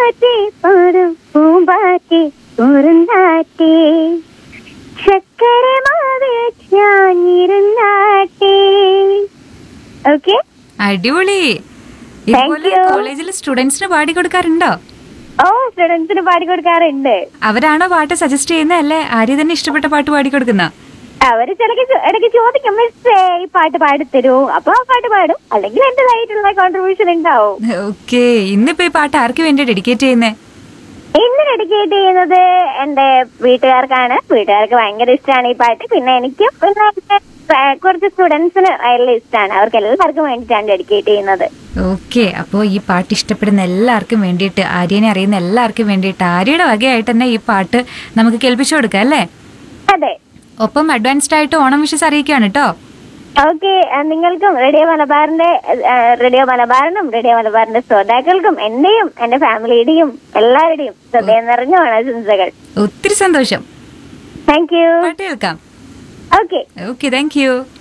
പൂമ്പാറ്റേ പാടും പൂമ്പാറ്റേ കുറുന്താറ്റേ ചക്കരമാവിൽ ഞാനിരുന്നാട്ടേ ഓക്കെ അടിപൊളി ഇതുപോലെ you. കോളേജിൽ സ്റ്റുഡൻസിന് പാടി കൊടുക്കാറുണ്ടോ ഓ സ്റ്റുഡൻസിന് പാടി കൊടുക്കാറുണ്ട് അവരാണോ പാട്ട് സജസ്റ്റ് ചെയ്യുന്നത് അല്ലേ ആര്യ തന്നെ ഇഷ്ടപ്പെട്ട പാട്ട് പാടി കൊടുക്കുന്ന അവര് ചിലക്ക് ചോ- ഇടയ്ക്ക് ചോദിക്കും മിസ്സേ ഈ പാട്ട് പാടിത്തരൂ അപ്പൊ ആ പാട്ട് പാടും അല്ലെങ്കിൽ എന്റേതായിട്ടുള്ള കോൺട്രിബ്യൂഷൻ ഉണ്ടാവും ഓക്കെ ഇന്നിപ്പോ ഈ പാട്ട് ആർക്ക് വേണ്ടി ഡെഡിക്കേറ്റ് ചെയ്യുന്നേ ഇന്ന് ഡെഡിക്കേറ്റ് ചെയ്യുന്നത് എന്റെ വീട്ടുകാർക്കാണ് വീട്ടുകാർക്ക് ഭയങ്കര ഇഷ്ടമാണ് ഈ പാട്ട് പിന്നെ എനിക്കും പിന്നെ എന്റെ ഫ്ര- കുറച്ച് സ്റ്റുഡൻസിന് ഭയങ്കര ഇഷ്ടമാണ് അവർക്ക് എല്ലാവർക്കും വേണ്ടിയിട്ടാണ് ഡെഡിക്കേറ്റ് ചെയ്യുന്നത് ഓക്കെ അപ്പോൾ ഈ പാട്ട് ഇഷ്ടപ്പെടുന്ന എല്ലാവർക്കും വേണ്ടിയിട്ട് ആര്യനെ അറിയുന്ന എല്ലാവർക്കും വേണ്ടിയിട്ട് ആര്യയുടെ വകയായിട്ട് തന്നെ ഈ പാട്ട് നമുക്ക് കേൾപ്പിച്ചു കൊടുക്കാം അല്ലേ അതെ ഒപ്പം അഡ്വാൻസ്ഡ് ആയിട്ട് ഓണം വിഷസ് അറിയിക്കുകയാണ് കേട്ടോ ഓക്കെ നിങ്ങൾക്കും റേഡിയോ മലബാറിന്റെ ആ, റേഡിയോ മലബാറിനും റേഡിയോ മലബാറിന്റെ ശ്രോതാക്കൾക്കും എന്റെയും എന്റെ ഫാമിലിയുടെയും എല്ലാവരുടെയും ഹൃദയം നിറഞ്ഞ ഓണാശംസകൾ ഒത്തിരി സന്തോഷം താങ്ക് യു പാട്ട് കേൾക്കാം ഓക്കെ ഓക്കെ താങ്ക് യു